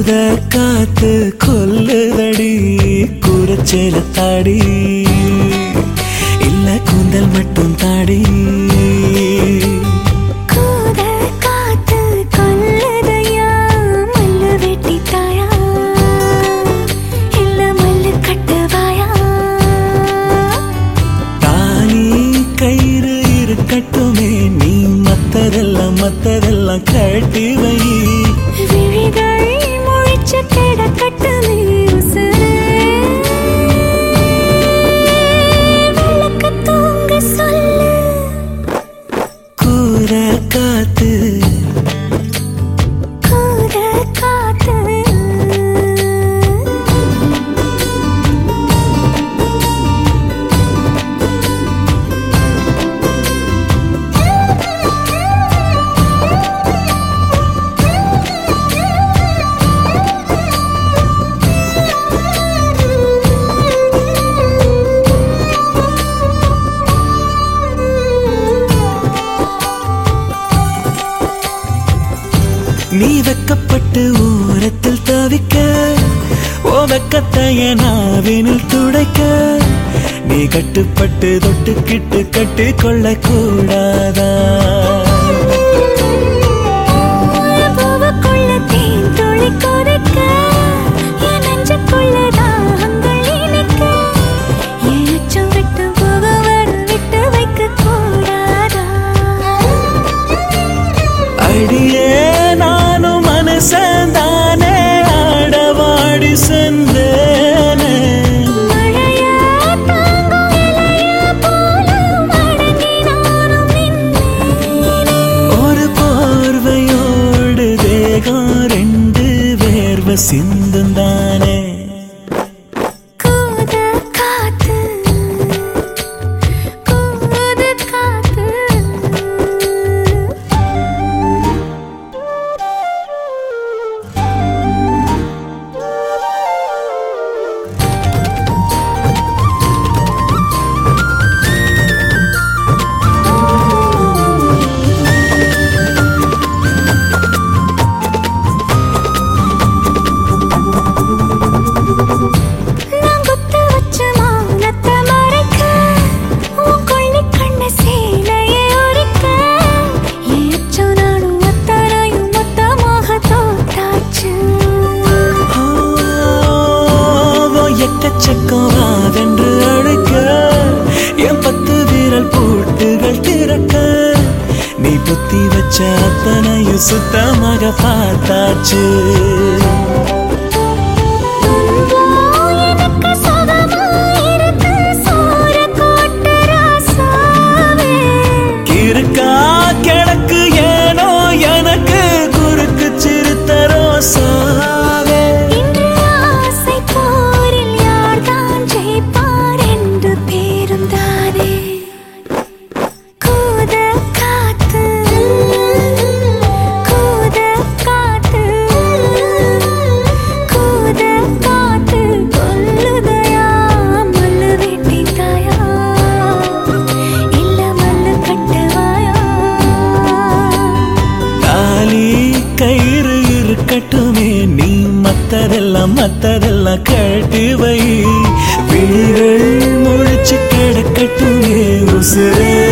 கூத காத்து கொல்லுதடி கூரச்சேல தாடி இல்ல கூந்தல் மட்டும் தாடி கூத காத்து கொல்லுதையா மல்லு வெட்டி தாயா இல்ல மல்லு கட்டுவாயா தாலி கயிறு இருக்கட்டுமே நீ மத்ததெல்லாம் மத்ததெல்லாம் கட்டி வை விழிகள் முழிச்சு கிடக்கட்டுமே உசுரே விளக்கு தூங்க சொல்லு கூற காத்து கூத காத்து நீ வெக்கப்பட்டு ஓரத்தில் தவிக்க ஓ வெக்கத்தைய நாவினில் துடைக்க நீ கட்டுப்பட்டு தொட்டுக்கிட்டு கட்டி கொள்ள கூடாதா பூவுக்குள்ள தேன் துளி கொதிக்க, என் நெஞ்சுக்குள்ள தாகங்கள் இனிக்க, என் அச்சம் விட்டு போக வர விட்டு வைக்கக் கூடாதா? அடியே நானும் மனசன் தானே ஆடவாடி சென்றேனே மழையா தாங்கும் இலையா போல மடங்கி நானும் நின்றேனே. ஒரு போர்வையோடு தேகம் ரெண்டு வேர்வை சிந்தும் தானே கூத காத்து கூத காத்து நான் குத்து வச்ச மௌனத்தை மறைக்க, உன் கொள்ளைக் கண்ண சேலையை உரிக்க, என் அச்சம் நானும் அத்தனையும் மொத்தமாக தோத்தாச்சு. ஆவோ எக்கச்சக்கம் வாவென்று அழைக்க என் பத்து விரல் பூட்டுகள் திறக்க நீ புத்தி வச்ச அத்தனையும் சுத்தமாக பார்த்தாச்சு துன்பம் எனக்கு சுகமாயிருக்கு, சோறு போட்டு ராசாவே. கிறுக்கா கிழக்கு ஏனோ எனக்கு குறுக்கு சிறுத்த ரோசாவே இன்று ஆசை போரில் யார்தான் ஜெயிப்பார் என்று பேரும் தானே கூத காத்து கூத காத்து கூத காத்து கொல்லுதையா மல்லு வெட்டி தாயா இல்ல மல்லு கட்டுவாயா தாலி கயிறு இருக்கட்டுமே நீ மத்ததெல்லாம் மத்ததெல்லாம் கட்டி வை விழிகள் முழிச்சு கிடக்கட்டுமே உசுரே